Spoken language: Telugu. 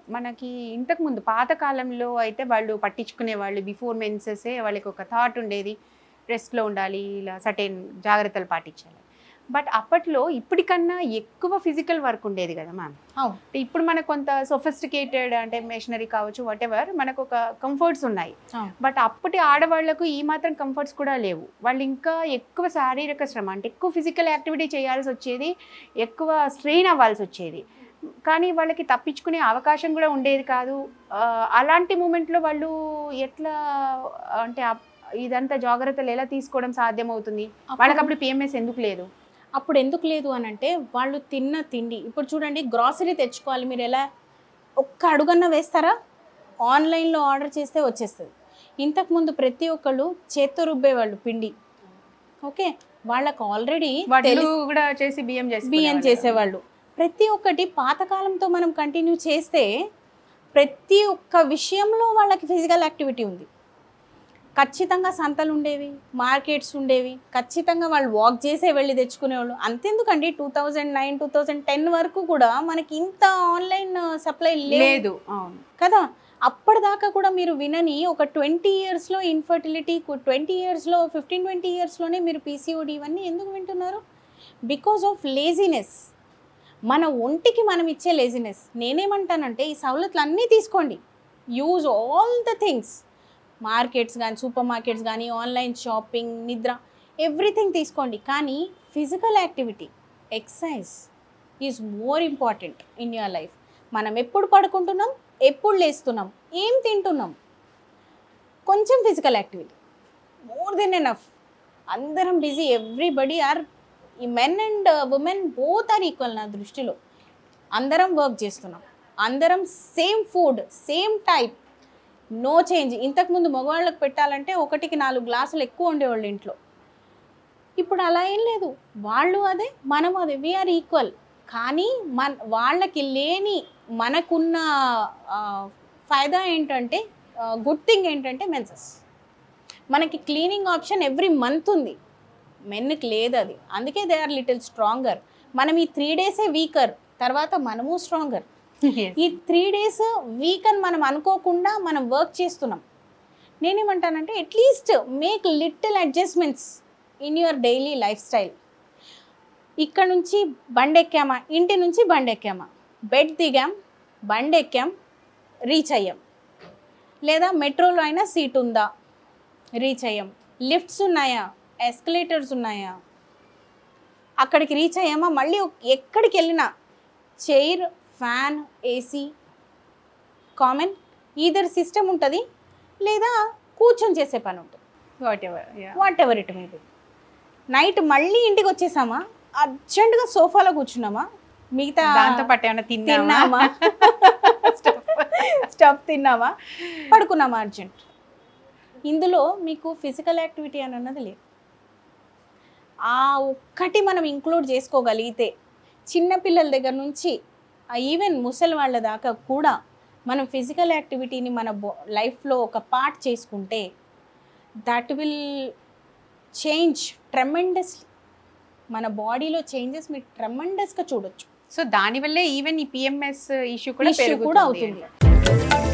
మనకి ఇంతకు ముందు పాత కాలంలో అయితే వాళ్ళు పట్టించుకునే వాళ్ళు బిఫోర్ మెన్సెసే వాళ్ళకి ఒక థాట్ ఉండేది రెస్ట్లో ఉండాలి ఇలా సటైన్ జాగ్రత్తలు పాటించాలి బట్ అప్పట్లో ఇప్పటికన్నా ఎక్కువ ఫిజికల్ వర్క్ ఉండేది కదా మ్యామ్ అవును. ఇప్పుడు మనకు కొంత సొఫిస్టికేటెడ్ అంటే మెషినరీ కావచ్చు వాట్ ఎవర్ మనకు ఒక కంఫర్ట్స్ ఉన్నాయి అవును. బట్ అప్పటి ఆడవాళ్లకు ఈ మాత్రం కంఫర్ట్స్ కూడా లేవు వాళ్ళు ఇంకా ఎక్కువ శారీరక శ్రమ అంటే ఎక్కువ ఫిజికల్ యాక్టివిటీ చేయాల్సి వచ్చేది ఎక్కువ స్ట్రెయిన్ అవ్వాల్సి వచ్చేది కానీ వాళ్ళకి తప్పించుకునే అవకాశం కూడా ఉండేది కాదు ఆ, అలాంటి మూమెంట్లో వాళ్ళు ఎట్లా అంటే అప్- ఇదంతా జాగ్రత్తలు ఎలా తీసుకోవడం సాధ్యమవుతుంది వాళ్ళకి అప్పుడు పిఎంఎస్ ఎందుకు లేదు అప్పుడు ఎందుకు లేదు అని అంటే వాళ్ళు తిన్న తిండి ఇప్పుడు చూడండి గ్రాసరీ తెచ్చుకోవాలి మీరు ఎలా ఒక్క అడుగన్న వేస్తారా ఆన్లైన్లో ఆర్డర్ చేస్తే వచ్చేస్తుంది ఇంతకుముందు ప్రతి ఒక్కళ్ళు చేత్తో రుబ్బేవాళ్ళు పిండి ఓకే వాళ్ళకు ఆల్రెడీ వాళ్ళు కూడా చేసి బియ్యం చేసి బియ్యం చేసేవాళ్ళు ప్రతి ఒక్కటి పాతకాలంతో మనం కంటిన్యూ చేస్తే ప్రతి ఒక్క విషయంలో వాళ్ళకి ఫిజికల్ యాక్టివిటీ ఉంది ఖచ్చితంగా సంతలు ఉండేవి మార్కెట్స్ ఉండేవి ఖచ్చితంగా వాళ్ళు వాక్ చేసే వెళ్ళి తెచ్చుకునేవాళ్ళు అంతెందుకండి two thousand nine two thousand ten వరకు కూడా మనకి ఇంత ఆన్లైన్ సప్లై లేదు లేదు అవును కదా అప్పటిదాకా కూడా మీరు వినని ఒక ట్వంటీ ఇయర్స్లో ఇన్ఫర్టిలిటీ ట్వంటీ ఇయర్స్లో ఫిఫ్టీన్ ట్వంటీ ఇయర్స్లోనే మీరు పీసీఓడి ఇవన్నీ ఎందుకు వింటున్నారు బికాజ్ ఆఫ్ లేజినెస్ మన ఒంటికి మనం ఇచ్చే లేజినెస్ నేనేమంటానంటే ఈ సవలతులు అన్నీ తీసుకోండి use all the things markets కానీ సూపర్ మార్కెట్స్ కానీ ఆన్లైన్ షాపింగ్ నిద్ర ఎవ్రీథింగ్ తీసుకోండి కానీ physical activity exercise is more important in your life మనం ఎప్పుడు పడుకుంటున్నాం ఎప్పుడు లేస్తున్నాం ఏం తింటున్నాం కొంచెం physical activity more than enough అందరం బిజీ ఎవ్రీబడి ఆర్ ఈ men and women both are equal నా దృష్టిలో అందరం వర్క్ చేస్తున్నాం అందరం same food same type no change ఇంతకుముందు మగవాళ్ళకి పెట్టాలంటే ఒకటికి నాలుగు గ్లాసులు ఎక్కువ ఉండేవాళ్ళు ఇంట్లో ఇప్పుడు అలా ఏం లేదు వాళ్ళు అదే మనం అదే వీఆర్ ఈక్వల్ కానీ మన వాళ్ళకి లేని మనకున్న ఆ, ఫాయిదా ఏంటంటే గుడ్ థింగ్ ఏంటంటే మెన్సెస్ మనకి క్లీనింగ్ ఆప్షన్ ఎవ్రీ మంత్ ఉంది మెన్కి లేదు అది అందుకే దే ఆర్ లిటిల్ స్ట్రాంగర్ మనం ఈ త్రీ డేసే వీకర్ తర్వాత మనము స్ట్రాంగర్ ఈ త్రీ డేస్ వీక్ అని మనం అనుకోకుండా మనం వర్క్ చేస్తున్నాం నేనేమంటానంటే at least make little adjustments in your daily life style ఇక్కడ నుంచి బండి ఎక్కామా ఇంటి నుంచి బండి ఎక్కామా బెడ్ దిగాం బండి ఎక్కాం రీచ్ అయ్యాం లేదా మెట్రోలో అయినా సీట్ ఉందా రీచ్ అయ్యాం లిఫ్ట్స్ ఉన్నాయా ఎస్కలేటర్స్ ఉన్నాయా అక్కడికి రీచ్ అయ్యామా మళ్ళీ ఒక- ఎక్కడికి వెళ్ళినా chair fan AC common either system ఉంటుంది లేదా కూర్చొని చేసే పని ఉంటుంది whatever whatever it may be night మళ్ళీ ఇంటికి వచ్చేసామా అర్జెంటుగా సోఫాలో కూర్చున్నామా మిగతా దాంతో పాటు ఏమైనా తిన్నామా తిన్నామా స్టఫ్ తిన్నామా పడుకున్నామా అర్జెంట్ ఇందులో మీకు ఫిజికల్ యాక్టివిటీ అని అన్నది లేదు ఆ ఒక్కటి మనం ఇంక్లూడ్ చేసుకోగలిగితే చిన్నపిల్లల దగ్గర నుంచి ఈవెన్ ముసలి వాళ్ళ దాకా కూడా మనం ఫిజికల్ యాక్టివిటీని మన బో లైఫ్లో ఒక పార్ట్ చేసుకుంటే దట్ విల్ చేంజ్ ట్రెమెండస్ మన బాడీలో చేంజెస్ మీరు ట్రెమెండస్గా చూడొచ్చు సో దానివల్లే ఈవెన్ ఈ పిఎంఎస్ ఇష్యూ కూడా Issue పెరుగుతుంది కూడా అవుతుంది